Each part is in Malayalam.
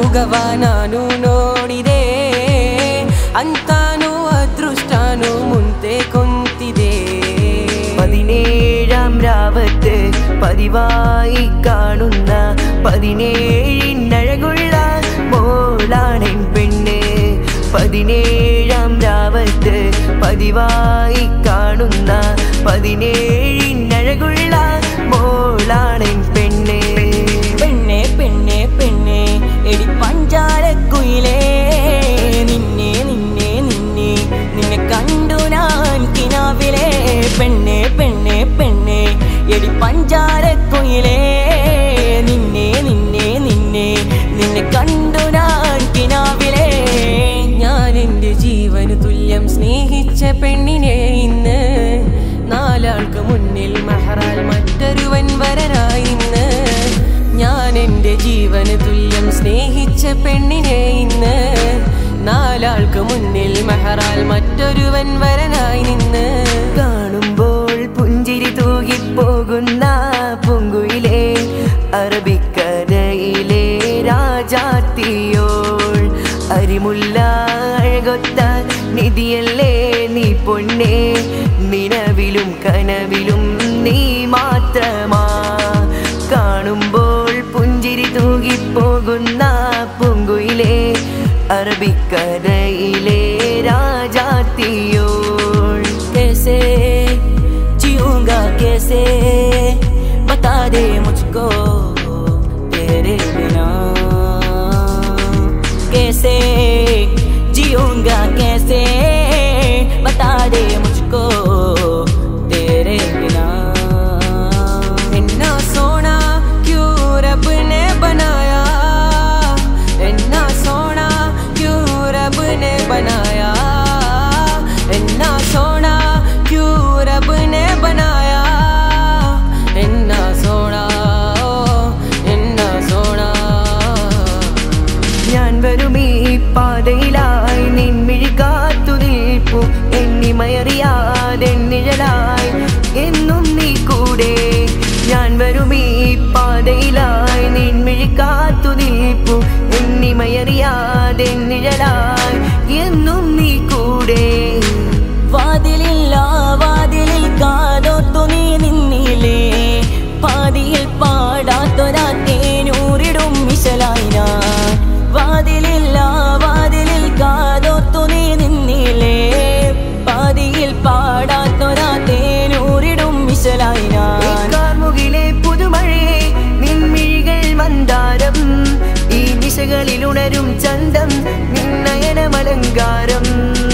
ಕಳೆಯುಗವ ನಾನು ನೋಡಿದೆ ಅಂತಾನು ಅದೃಷ್ಟಾನು ಮುಂದೆ ಕುಂತಿದೆ പതിനേഴാം രാവത്ത് പതിവായി കാണുന്ന പതിനേഴിനഴകുള്ള മോളാണെൻ പെണ്ണ് പതിനേഴാം രാവത്ത് പതിവായി കാണുന്ന പതിനേഴിനഴകുള്ള മോളാണെൻ പെണ്ണ് പെണ്ണെ പെണ്ണെ പെണ്ണെ എടി പഞ്ചാരക്കുയിലേ നിന്നെ നിന്നെ നിന്നെ നിന്നെ കണ്ടു ഞാൻ കിനാവിലെ പെണ്ണെ പെണ്ണെ പെണ്ണെ എടി പഞ്ചാരക്കുയിലേ നിന്നെ നിന്നെ നിന്നെ നിന്നെ കണ്ടു ഞാൻ കിനാവിലെ ഞാൻ എൻ്റെ ജീവന് തുല്യം സ്നേഹിച്ച പെണ്ണിനെ ഇന്ന് നാലാൾക്ക് മുന്നിൽ മഹറാൽ മറ്റൊരുവൻ വരനായി ഇന്ന് ഞാൻ എൻ്റെ ജീവന് തുല്യം സ്നേഹിച്ച പെണ്ണിനെ ഇന്ന് നാലാൾക്ക് മുന്നിൽ മഹറാൽ മറ്റൊരുവൻ വരനായി നിന്ന് കാണുമ്പോൾ പുഞ്ചിരി തൂകിപ്പോകുന്ന പൂങ്കുയിലെ അറബിക്കരയിലെ രാജാത്തിയോൾ അരിമുല്ല അഴകൊത്ത നിധിയല്ലേ നീ പൊന്നെ നിലവിലും കനവിലും നീ മാത്രമാ കാണുമ്പോൾ പുഞ്ചിരി തൂകിപ്പോകുന്ന പൂങ്കുയിലെ അറബിക്കരയിലെ രാജാത്തിയോൾ कैसे जीऊंगा कैसे बता दे मुझको तेरे बिना कैसे जीऊंगा कैसे बता दे मुझको तेरे बिना इन्ना सोना क्यों रब ने बनाया इन्ना सोना क्यों रब ने बनाया इन्ना सोना क्यों रब ने बनाया इन्ना सोना ओ, इन्ना सोना ഞാൻ വരും ഈ പാതയിലായി നിൻമിഴി കാത്തു നിൽപ്പു എന്നിമയറിയാതെ നിഴലായി എന്നും നീ കൂടെ ഞാൻ വരും ഈ പാതയിലായി നിൻമിഴി കാത്തു നിൽപ്പു എന്നിമയറിയാതെ നിഴലായി എന്നും നീ കൂടെ വാതിലില്ല വാതിലിൽ കാതോർത്തു നീ നിന്നില്ലേ പാതിയിൽ പാടാത്തൊരാ തേനൂരിടും മിശലായി ഞാൻ വാതിലില്ല വാതിലിൽ കാതോർത്തു നീ നിന്നില്ലേ പാതിയിൽ പാടാത്തൊരാ തേനൂരിടും മിശലായി ഞാൻ കാർമുകിലെ പുതുമഴയെ നിൻമിഴികൾ മന്ദാരം ഈ നിശകളിൽ ഉണരും ചന്തം നിന്നയനമലങ്കാരം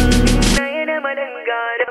നയനമലങ്കാരം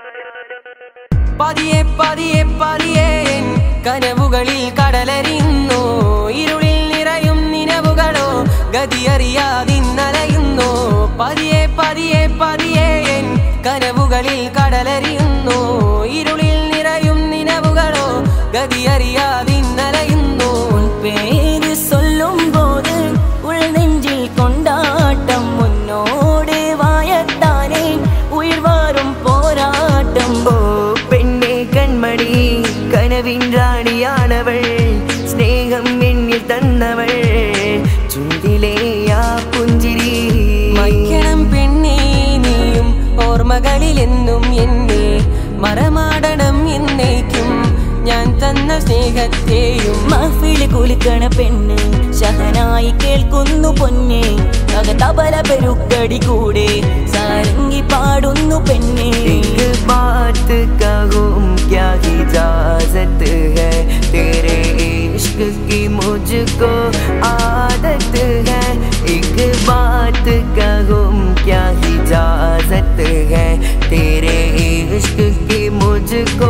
പതിയെ പതിയെ പതിയെ എൻ കനവുകളിൽ കടലരിയുന്നു ഇരുളിൽ നിറയും നിലവുകളോ ഗതിയറിയാതിന്നലയുന്നു പതിയെ പതിയെ പതിയെ എൻ കനവുകളിൽ കടലരിയുന്നു ഇരുളിൽ നിറയും നിലവുകളോ ഗതിയറിയാതിന്നലയുന്നു உன் பேரு சொல்லும் போது உள் நெஞ்சில் கொண்டாட்டம் உன்னோடு வாயத்தானே உயிர் வாரும் போராட்டம் ഓ പെണ്ണെ കൺമണി കനവിൻ റാണിയാണവൾ സ്നേഹം എന്നിൽ തന്നവൾ ചുണ്ടിലെ ആ പുഞ്ചിരി മയ്ക്കണം പെണ്ണേ നീയും ഓർമ്മകളിലെന്നും എന്നെ മറമാടണം എന്നേക്കും ഞാൻ തന്ന സ്നേഹത്തെയും മഹഫില് കുലുക്കണ പെണ്ണ് ശഹനായി കേൾക്കുന്നു പൊന്നെ തബല പെരുക്കടി കൂടെ സാരംഗി പാടുന്നു പെണ്ണെ एक बात कहूँ क्या इजाजत है तेरे इश्क की मुझको आदत है एक बात कहूँ क्या इजाजत है तेरे इश्क की मुझको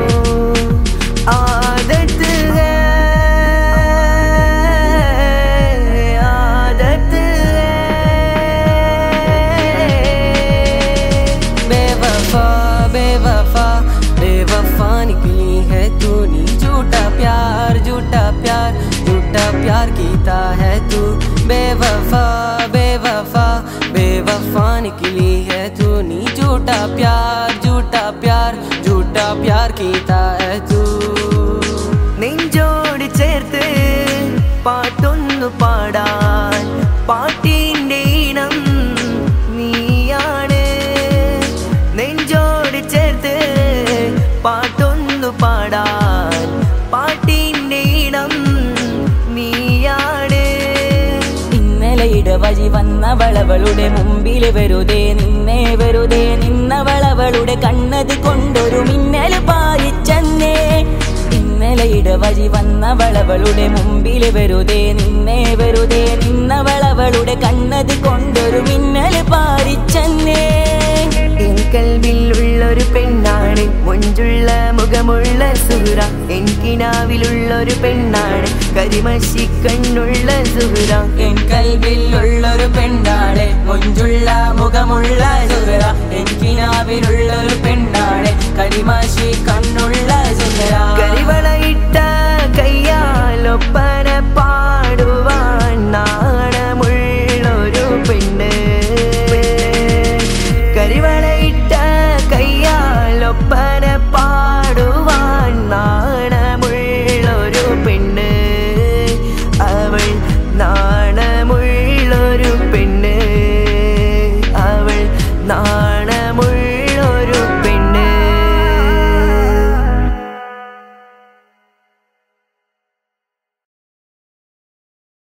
आदत है आदत है बेवफा बेवफा बेवफा निकली है तूने झूठा प्यार झूठा प्यार झूठा प्यार कीता है तू बेवफा बेवफा बेवफा निकली है तूने झूठा प्यार झूठा प्यार झूठा प्यार कीता है तू നെഞ്ചോട് ചേർത്ത് പാട്ടൊന്നു പാടാൻ പാട്ടി വഴി വന്നവളവളുടെ മുമ്പിൽ വെറുതെ നിന്നെ വെറുതെ നിന്നവളവളുടെ കണ്ണത് കൊണ്ടൊരു മിന്നൽ പായിച്ചെന്നേ ഇന്നലെ ഇടവഴി വന്നവളവളുടെ മുമ്പിൽ വെറുതെ നിന്നെ വെറുതെ നിന്നവളവളുടെ കണ്ണത് കൊണ്ടൊരു മിന്നൽ പാരിച്ചെന്നേ എൻ കൽവിലുള്ളൊരു പെണ്ണാണ് മൊഞ്ചുള്ള മുഖമുള്ള സുഹൃ എൻ കിനാവിലുള്ളൊരു പെണ്ണാണ് കരിമശി കണ്ണുള്ള സുഹൃ എൻ കൽവിലുള്ളൊരു പെണ്ണാണ് മൊഞ്ചുള്ള മുഖമുള്ള സുഹറ എൻ കിനാവിലുള്ളൊരു പെണ്ണാണ് കരിമാശി കണ്ണുള്ള സുഹറ കരിവളയിട്ട കയ്യാലൊപ്പന പാടുവാൻ നാണമുള്ളൊരു പെണ്ണ് കരിവള